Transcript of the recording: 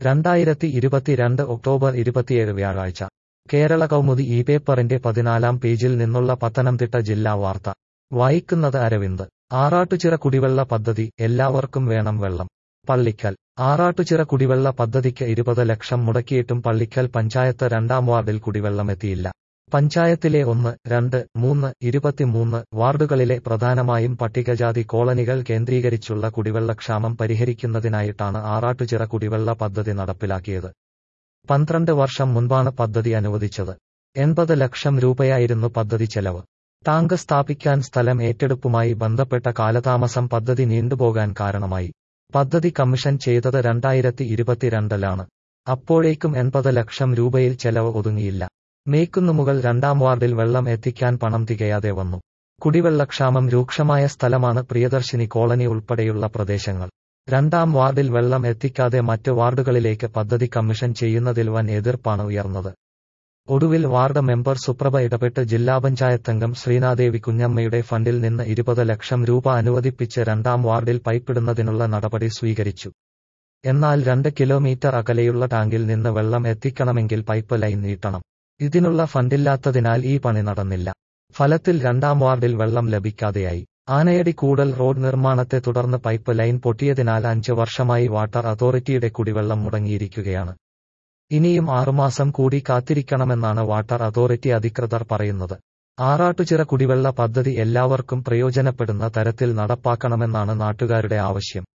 രണ്ടായിരത്തി ഇരുപത്തിരണ്ട് ഒക്ടോബർ ഇരുപത്തിയേഴ് വ്യാഴാഴ്ച കേരള കൗമുദി ഈ പേപ്പറിന്റെ പതിനാലാം പേജിൽ നിന്നുള്ള പത്തനംതിട്ട ജില്ലാ വാർത്ത വായിക്കുന്നത് അരവിന്ദ് ആറാട്ടുചിറ കുടിവെള്ള പദ്ധതി എല്ലാവർക്കും വേണം വെള്ളം പള്ളിക്കൽ ആറാട്ടുചിറ കുടിവെള്ള പദ്ധതിക്ക് ഇരുപത് ലക്ഷം മുടക്കിയിട്ടും പള്ളിക്കൽ പഞ്ചായത്ത് രണ്ടാം വാർഡിൽ കുടിവെള്ളമെത്തിയില്ല പഞ്ചായത്തിലെ ഒന്ന് രണ്ട് മൂന്ന് ഇരുപത്തിമൂന്ന് വാർഡുകളിലെ പ്രധാനമായും പട്ടികജാതി കോളനികൾ കേന്ദ്രീകരിച്ചുള്ള കുടിവെള്ളക്ഷാമം പരിഹരിക്കുന്നതിനായിട്ടാണ് ആറാട്ടുചിറ കുടിവെള്ള പദ്ധതി നടപ്പിലാക്കിയത് പന്ത്രണ്ട് വർഷം മുൻപാണ് പദ്ധതി അനുവദിച്ചത് എൺപത് ലക്ഷം രൂപയായിരുന്നു പദ്ധതി ചെലവ് ടാങ്ക് സ്ഥാപിക്കാൻ സ്ഥലം ഏറ്റെടുപ്പുമായി ബന്ധപ്പെട്ട കാലതാമസം പദ്ധതി നീണ്ടുപോകാൻ കാരണമായി പദ്ധതി കമ്മീഷൻ ചെയ്തത് രണ്ടായിരത്തി ഇരുപത്തിരണ്ടിലാണ് അപ്പോഴേക്കും എൺപത് ലക്ഷം രൂപയിൽ ചെലവ് ഒതുങ്ങിയില്ല മേക്കുന്നുമുകൾ രണ്ടാം വാർഡിൽ വെള്ളം എത്തിക്കാൻ പണം തികയാതെ വന്നു കുടിവെള്ളക്ഷാമം രൂക്ഷമായ സ്ഥലമാണ് പ്രിയദർശിനി കോളനി ഉൾപ്പെടെയുള്ള പ്രദേശങ്ങൾ രണ്ടാം വാർഡിൽ വെള്ളം എത്തിക്കാതെ മറ്റ് വാർഡുകളിലേക്ക് പദ്ധതി കമ്മീഷൻ ചെയ്യുന്നതിൽ വൻ എതിർപ്പാണ് ഉയർന്നത് ഒടുവിൽ വാർഡ് മെമ്പർ സുപ്രഭ ഇടപെട്ട് ജില്ലാ പഞ്ചായത്തംഗം ശ്രീനാദേവി കുഞ്ഞമ്മയുടെ ഫണ്ടിൽ നിന്ന് ഇരുപത് ലക്ഷം രൂപ അനുവദിപ്പിച്ച് രണ്ടാം വാർഡിൽ പൈപ്പിടുന്നതിനുള്ള നടപടി സ്വീകരിച്ചു എന്നാൽ രണ്ട് കിലോമീറ്റർ അകലെയുള്ള ടാങ്കിൽ നിന്ന് വെള്ളം എത്തിക്കണമെങ്കിൽ പൈപ്പ് ലൈൻ നീട്ടണം ഇതിനുള്ള ഫണ്ടില്ലാത്തതിനാൽ ഈ പണി നടന്നില്ല ഫലത്തിൽ രണ്ടാം വാർഡിൽ വെള്ളം ലഭിക്കാതെയായി ആനയടി കൂടൽ റോഡ് നിർമ്മാണത്തെ തുടർന്ന് പൈപ്പ് ലൈൻ പൊട്ടിയതിനാൽ അഞ്ച് വർഷമായി വാട്ടർ അതോറിറ്റിയുടെ കുടിവെള്ളം മുടങ്ങിയിരിക്കുകയാണ് ഇനിയും ആറുമാസം കൂടി കാത്തിരിക്കണമെന്നാണ് വാട്ടർ അതോറിറ്റി അധികൃതർ പറയുന്നത് ആറാട്ടുചിറ കുടിവെള്ള പദ്ധതി എല്ലാവർക്കും പ്രയോജനപ്പെടുന്ന തരത്തിൽ നടപ്പാക്കണമെന്നാണ് നാട്ടുകാരുടെ ആവശ്യം